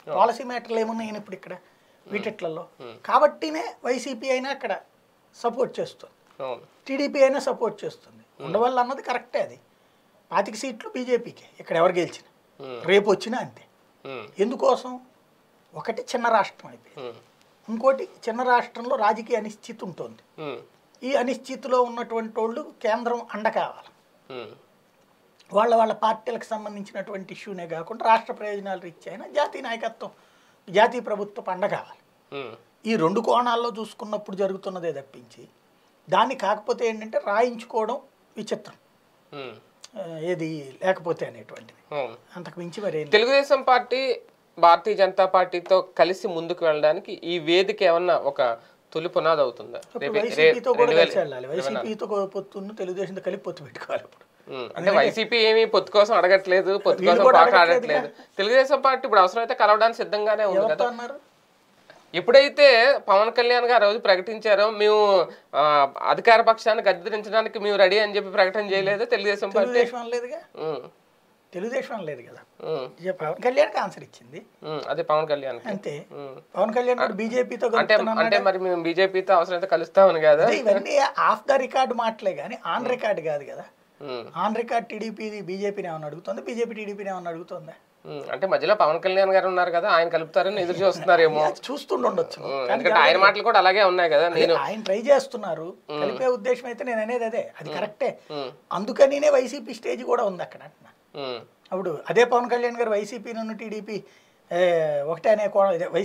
Policy మ్యాటర్లు ఏమున్నాయి ఇప్పుడు ఇక్కడ వీటిట్లలో కాబట్టినే వైసీపీ అయినా అక్కడ సపోర్ట్ చేస్తుంది అవును టీడీపీ అయినా సపోర్ట్ చేస్తుంది ఉండవల్ల అన్నది కరెక్టే అది పాతిక సీట్లు బీజేపీకి ఇక్కడ ఎవరు గెలిచిన Hmm. రేపు వచ్చినా అంతే ఉమ్, ఎందుకోసం ఒకటి చిన్న రాష్ట్రం అయిపోయింది ఉమ్, ఇంకోటి చిన్న రాష్ట్రంలో రాజకీయ అనిశ్చితి ఉంటుంది ఉమ్, ఈ అనిశ్చితిలో ఉన్నటువంటి వాళ్ళు కేంద్రం అండ కావాలి ఉమ్, వాళ్ళ వాళ్ళ పార్టీలకు సంబంధించినటువంటి ఇష్యూనే కాకుండా రాష్ట్ర ప్రయోజనాలు రీత్యా అయినా జాతీయ నాయకత్వం జాతీయ ప్రభుత్వం అండ కావాలి ఉమ్, ఈ రెండు కోణాల్లో చూసుకున్నప్పుడు జరుగుతున్నదే తప్పించి దాన్ని కాకపోతే ఏంటంటే రాయించుకోవడం విచిత్రం ఉమ్, ఆ, ఏది లేకపోతే అనేటువంటిది అవును అంతకు మించి మరి ఏం లేదు. తెలుగుదేశం పార్టీ భారతీయ జనతా పార్టీతో కలిసి ముందుకు వెళ్ళడానికి ఈ వేదిక ఏమన్నా ఒక తొలి పునాది అవుతుందా ఇప్పుడు రేపు- రే- వైసీపీతో కూడా రెండు వేల కలిసి వెళ్ళాలి వైసీపీతో పొత్తును తెలుగుదేశంతో కలిపి పొత్తు పెట్టుకోవాలి ఇప్పుడు ఉమ్, అంటే వైసీపీ ఏమి పొత్తు కోసం అడగట్లేదు పొత్తు వీళ్ళు కోసం కూడా పాట అడగట్లేదుగా. ఆడట్లేదు తెలుగుదేశం పార్టీ ఇప్పుడు అవసరమైతే కలవడానికి సిద్ధంగానే ఉంది ఎవరితో కదా అన్నారు ఎప్పుడైతే పవన్ కళ్యాణ్ గారు ఆ రోజు ప్రకటించారో మేము ఆ, అధికార పక్షాన్ని గద్దరించడానికి మేము రెడీ అని చెప్పి ప్రకటన చేయలేదు తెలుగుదేశం పార్టీ తెలుగుదేశం అనలేదుగా ఉమ్, తెలుగుదేశం అనలేదు కదా ఉమ్, ఇక పవన్ కళ్యాణ్కి ఆన్సర్ ఇచ్చింది ఉమ్, అదే పవన్ కళ్యాణ్ అంతే ఉమ్. పవన్ కళ్యాణ్ కూడా బీజేపీతో అంటే అంటే మరి మేము బీజేపీతో అవసరమైతే కలుస్తామని కదా ఇవన్నీ ఆఫ్ ద రికార్డ్ మాటలే కానీ ఆన్ రికార్డ్ కాదు కదా ఉమ్, ఆన్ రికార్డ్ టీడీపీ బీజేపీని ఏమన్నా అడుగుతుంది బీజేపీ టీడీపీని ఏమన్నా అడుగుతుందా ఉమ్, అంటే మధ్యలో పవన్ కళ్యాణ్ గారు ఉన్నారు కదా ఆయన కలుపుతారని ఎదురు చూస్తున్నారేమో అది చూస్తుండొచ్చు ఉమ్, ఎందుకంటే ఆయన మాటలు కూడా అలాగే ఉన్నాయి కదా నేను ఆయన ట్రై చేస్తున్నారు కలిపే ఉద్దేశం అయితే నేను అనేది అదే అది కరెక్టే ఉమ్, అందుకనినే వైసీపీ స్టేజ్ కూడా ఉంది అక్కడ అంటున్నా ఉమ్, అప్పుడు అదే పవన్ కళ్యాణ్ గారు వైసీపీ నుండి టీడీపీ ఒకటే అనే కోణం ఇదే